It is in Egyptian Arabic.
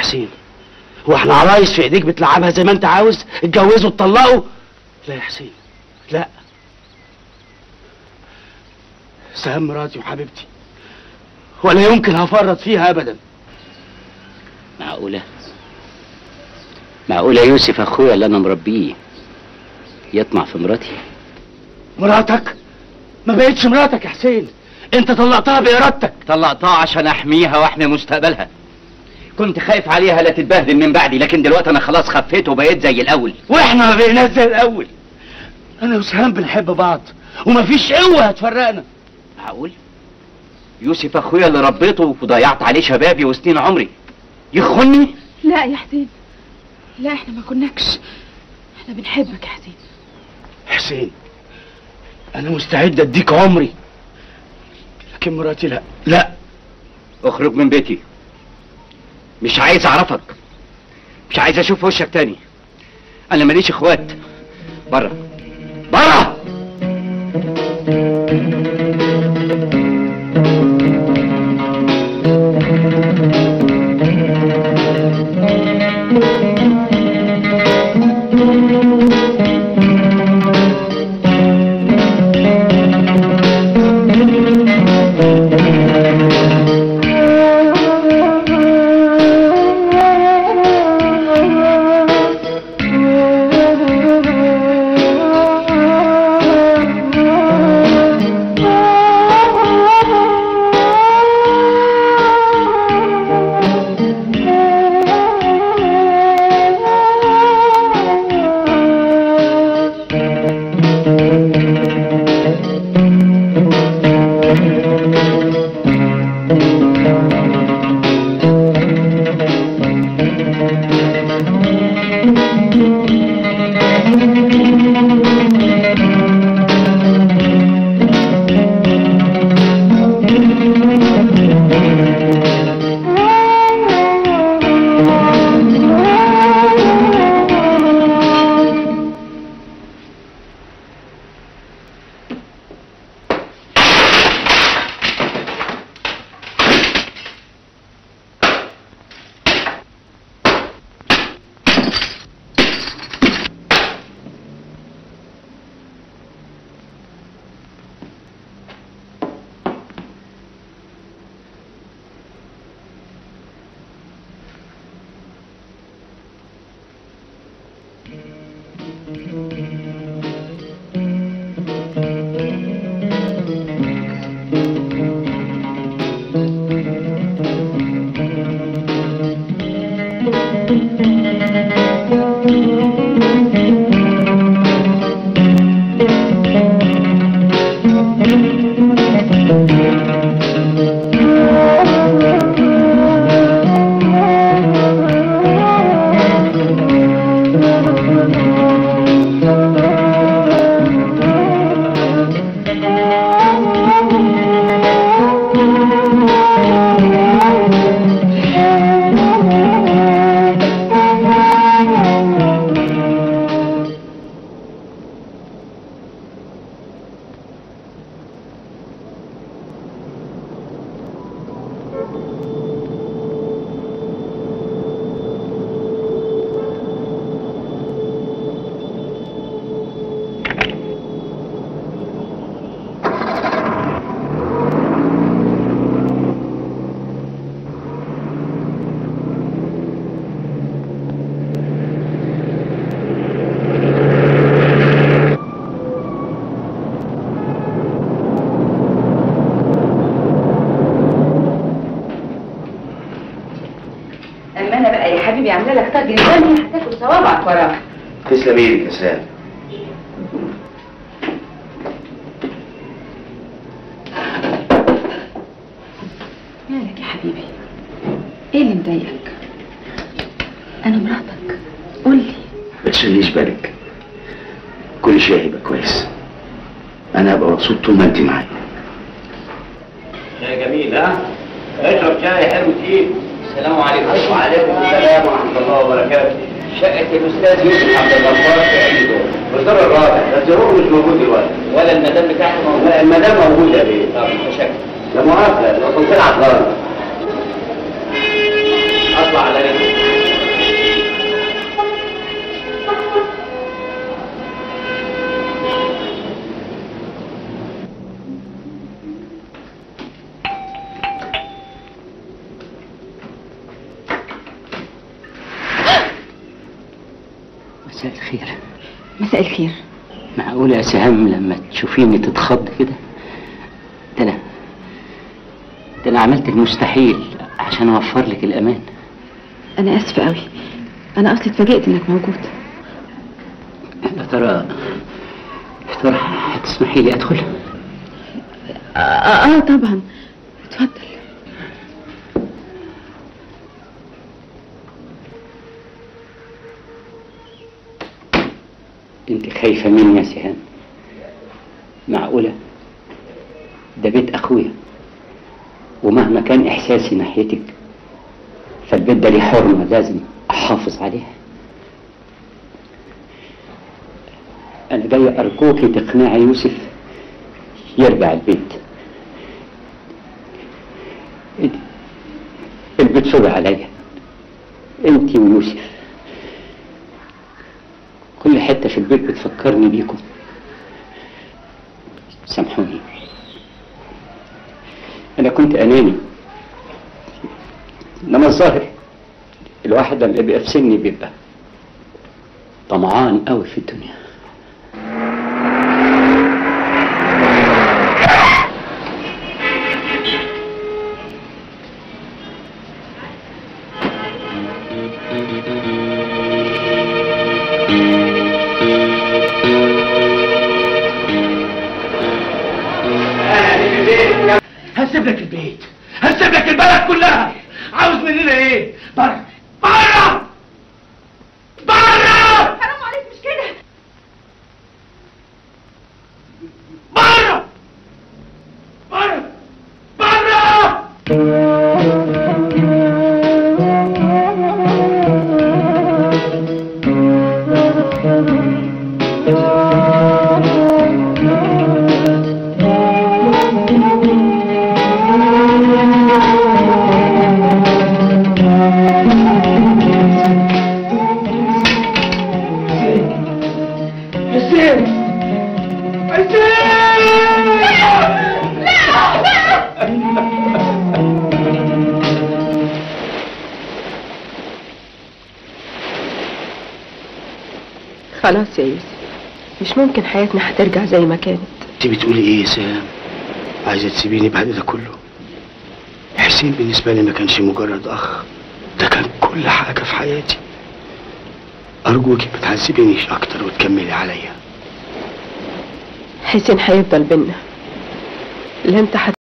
حسين هو احنا عرايس في ايديك بتلعبها زي ما انت عاوز اتجوزوا اتطلقوا لا يا حسين لا سهام مراتي وحبيبتي ولا يمكن هفرط فيها ابدا معقولة معقولة يوسف اخويا اللي انا مربيه يطمع في مراتي مراتك ما بقتش مراتك يا حسين انت طلقتها بارادتك طلقتها عشان احميها واحمي مستقبلها كنت خايف عليها لا تتبهدل من بعدي لكن دلوقتي انا خلاص خفيت وبقيت زي الاول واحنا ما بقيناش زي الاول انا وسهام بنحب بعض ومفيش قوه هتفرقنا معقول يوسف اخويا اللي ربيته وضيعت عليه شبابي وسنين عمري يخوني لا يا حسين لا احنا ما كناكش احنا بنحبك يا حسين حسين انا مستعد اديك عمري لكن مراتي لا لا اخرج من بيتي مش عايز اعرفك مش عايز اشوف وشك تاني انا ماليش اخوات بره بره اما انا بقى يا حبيبي عامله لك طاجن باميه هتاكل صوابعك وراها تسلم ايدك يا سام مالك يا حبيبي ايه اللي مضايقك انا مراتك قول لي ما تشغليش بالك كل شيء هيبقى كويس انا هبقى مبسوط طول ما انت معايا يا جميل ها اشرب شاي حلو تقيل السلام عليكم وعليكم السلام ورحمه الله وبركاته شقة الأستاذ يوسف عبد الغفار في أي دور؟ في الدور الرابع، بس هو مش موجود دلوقتي. ولا المدام بتاعته موجودة؟ لا المدام موجودة يا بيه. طب متشكر. لا مؤاخذة، لو كنت عطلان. أطلع على رجلي. مساء الخير مساء الخير معقولة يا سهام لما تشوفيني تتخض كده ده انا ده انا عملت المستحيل عشان اوفر لك الامان انا اسفه قوي انا اصلي اتفاجئت انك موجود يا ترى يا ترى هتسمحي لي ادخل اه, آه طبعا اتفضل انت خايفة مني يا سهام معقولة ده بيت اخويا ومهما كان احساسي ناحيتك فالبيت ده ليه حرمة لازم احافظ عليها انا جاي ارجوكي تقنعي يوسف يرجع البيت البيت صعب عليا انت ويوسف كل حتة في البيت بتفكرني بيكم سامحوني أنا كنت أناني إنما الظاهر الواحد لما بيبقى في سني بيبقى طمعان قوي في الدنيا هسيب لك البيت هسيب لك البلد كلها عاوز مننا ايه بره بره بره حرام عليك مش كده بره بره بره حسين خلاص يا يوسف مش ممكن حياتنا هترجع زي ما كانت انت بتقولي ايه يا سام عايزه تسيبيني بعد ده كله حسين بالنسبه لي ما كانش مجرد اخ ده كان كل حاجه في حياتي ارجوكي ما تعذبينيش اكتر وتكملي عليا حسين هيفضل بينا لا انت